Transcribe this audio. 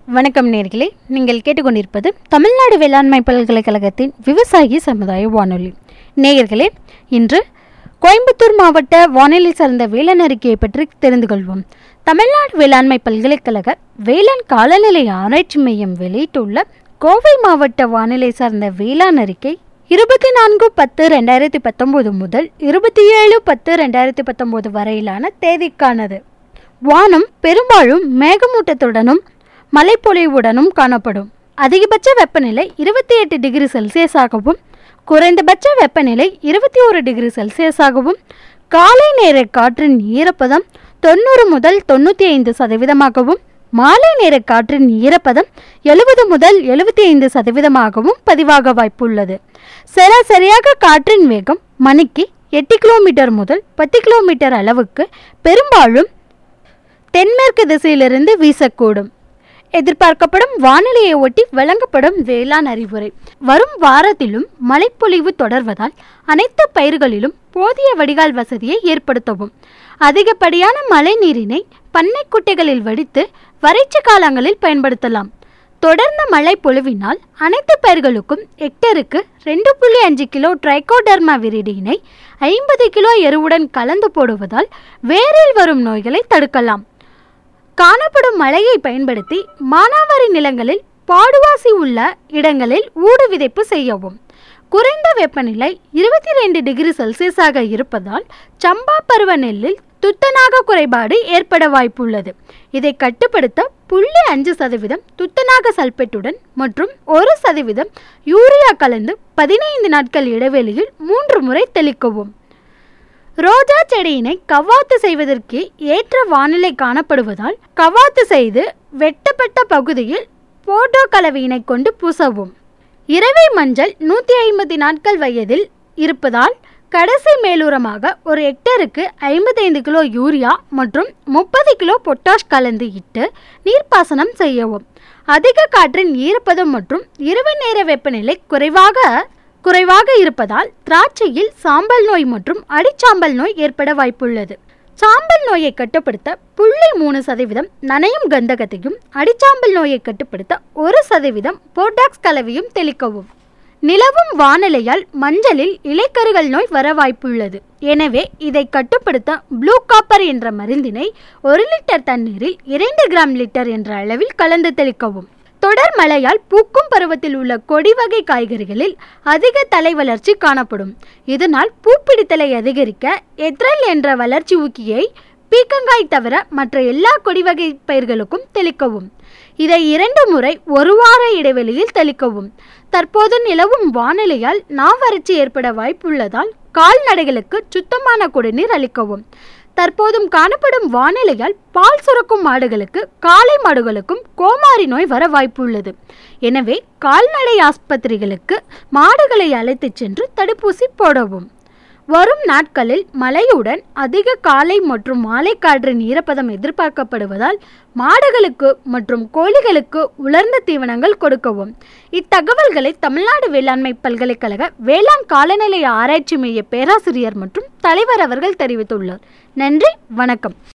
வணக்கம் நேர்களே நீங்கள் கேட்டுக்கொண்டிருப்பது தமிழ்நாடு வேளாண்மை பல்கலைக்கழகத்தின் விவசாயி சமுதாய வானொலி நேயர்களே இன்று கோயம்புத்தூர் மாவட்ட வானிலை சார்ந்த வேளாண் அறிக்கையை பற்றி தெரிந்து கொள்வோம் தமிழ்நாடு வேளாண்மை பல்கலைக்கழக வேளாண் காலநிலை ஆராய்ச்சி மையம் வெளியிட்டுள்ள கோவை மாவட்ட வானிலை சார்ந்த வேளாண் அறிக்கை இருபத்தி நான்கு பத்து ரெண்டாயிரத்தி பத்தொம்போது முதல் இருபத்தி ஏழு பத்து ரெண்டாயிரத்தி பத்தொம்போது வரையிலான தேதிக்கானது வானம் பெரும்பாலும் மேகமூட்டத்துடனும் மழைப்பொழிவுடனும் காணப்படும் அதிகபட்ச வெப்பநிலை இருபத்தி எட்டு டிகிரி செல்சியஸாகவும் குறைந்தபட்ச வெப்பநிலை இருபத்தி ஒரு டிகிரி செல்சியஸாகவும் காலை நேர காற்றின் ஈரப்பதம் தொண்ணூறு முதல் தொண்ணூற்றி ஐந்து சதவீதமாகவும் மாலை நேர காற்றின் ஈரப்பதம் எழுபது முதல் எழுபத்தி ஐந்து சதவீதமாகவும் பதிவாக வாய்ப்புள்ளது சராசரியாக காற்றின் வேகம் மணிக்கு எட்டு கிலோமீட்டர் முதல் பத்து கிலோமீட்டர் அளவுக்கு பெரும்பாலும் தென்மேற்கு திசையிலிருந்து வீசக்கூடும் எதிர்பார்க்கப்படும் வானிலையை ஒட்டி வழங்கப்படும் வேளாண் அறிவுரை வரும் வாரத்திலும் மழைப்பொழிவு தொடர்வதால் அனைத்து பயிர்களிலும் போதிய வடிகால் வசதியை ஏற்படுத்தவும் அதிகப்படியான மழை நீரினை பண்ணை குட்டைகளில் வடித்து வறட்சி காலங்களில் பயன்படுத்தலாம் தொடர்ந்த மழை பொழிவினால் அனைத்து பயிர்களுக்கும் ஹெக்டருக்கு ரெண்டு புள்ளி அஞ்சு கிலோ ட்ரைகோடர்மா விரிடியினை ஐம்பது கிலோ எருவுடன் கலந்து போடுவதால் வேரில் வரும் நோய்களை தடுக்கலாம் காணப்படும் மழையை பயன்படுத்தி மானாவாரி நிலங்களில் பாடுவாசி உள்ள இடங்களில் ஊடு விதைப்பு செய்யவும் குறைந்த வெப்பநிலை இருபத்தி ரெண்டு டிகிரி செல்சியஸாக இருப்பதால் சம்பா பருவ நெல்லில் துத்தநாக குறைபாடு ஏற்பட வாய்ப்புள்ளது இதை கட்டுப்படுத்த புள்ளி அஞ்சு சதவீதம் துத்தநாக சல்பேட்டுடன் மற்றும் ஒரு சதவீதம் யூரியா கலந்து பதினைந்து நாட்கள் இடைவெளியில் மூன்று முறை தெளிக்கவும் ரோஜா செடியினை கவாத்து செய்வதற்கு ஏற்ற வானிலை காணப்படுவதால் கவாத்து செய்து வெட்டப்பட்ட பகுதியில் போட்டோ கலவையினை கொண்டு பூசவும் இரவை மஞ்சள் நூற்றி ஐம்பது நாட்கள் வயதில் இருப்பதால் கடைசி மேலுரமாக ஒரு ஹெக்டருக்கு ஐம்பத்தைந்து கிலோ யூரியா மற்றும் முப்பது கிலோ பொட்டாஷ் கலந்து இட்டு நீர்ப்பாசனம் செய்யவும் அதிக காற்றின் ஈரப்பதம் மற்றும் இரவு நேர வெப்பநிலை குறைவாக குறைவாக இருப்பதால் திராட்சையில் சாம்பல் நோய் மற்றும் அடிச்சாம்பல் நோய் ஏற்பட வாய்ப்புள்ளது சாம்பல் நோயை கட்டுப்படுத்த புள்ளி மூணு சதவீதம் நனையும் கந்தகத்தையும் அடிச்சாம்பல் நோயை கட்டுப்படுத்த ஒரு சதவீதம் போட்டாக்ஸ் கலவையும் தெளிக்கவும் நிலவும் வானிலையால் மஞ்சளில் இலைக்கருகள் நோய் வர வாய்ப்புள்ளது எனவே இதை கட்டுப்படுத்த ப்ளூ காப்பர் என்ற மருந்தினை ஒரு லிட்டர் தண்ணீரில் இரண்டு கிராம் லிட்டர் என்ற அளவில் கலந்து தெளிக்கவும் தொடர் மழையால் பூக்கும் பருவத்தில் உள்ள கொடி வகை காய்கறிகளில் அதிக தலை வளர்ச்சி காணப்படும் இதனால் பூப்பிடித்தலை அதிகரிக்க எத்ரல் என்ற வளர்ச்சி ஊக்கியை பீக்கங்காய் தவிர மற்ற எல்லா கொடி வகை பயிர்களுக்கும் தெளிக்கவும் இதை இரண்டு முறை ஒரு வார இடைவெளியில் தெளிக்கவும் தற்போது நிலவும் வானிலையால் நாவறட்சி ஏற்பட வாய்ப்புள்ளதால் கால்நடைகளுக்கு சுத்தமான குடிநீர் அளிக்கவும் தற்போதும் காணப்படும் வானிலையால் பால் சுரக்கும் மாடுகளுக்கு காளை மாடுகளுக்கும் கோமாரி நோய் வர வாய்ப்புள்ளது எனவே கால்நடை ஆஸ்பத்திரிகளுக்கு மாடுகளை அழைத்துச் சென்று தடுப்பூசி போடவும் வரும் நாட்களில் மழையுடன் அதிக காலை மற்றும் மாலை காற்றின் ஈரப்பதம் எதிர்பார்க்கப்படுவதால் மாடுகளுக்கு மற்றும் கோழிகளுக்கு உலர்ந்த தீவனங்கள் கொடுக்கவும் இத்தகவல்களை தமிழ்நாடு வேளாண்மை பல்கலைக்கழக வேளாண் காலநிலை ஆராய்ச்சி மைய பேராசிரியர் மற்றும் தலைவர் அவர்கள் தெரிவித்துள்ளார் நன்றி வணக்கம்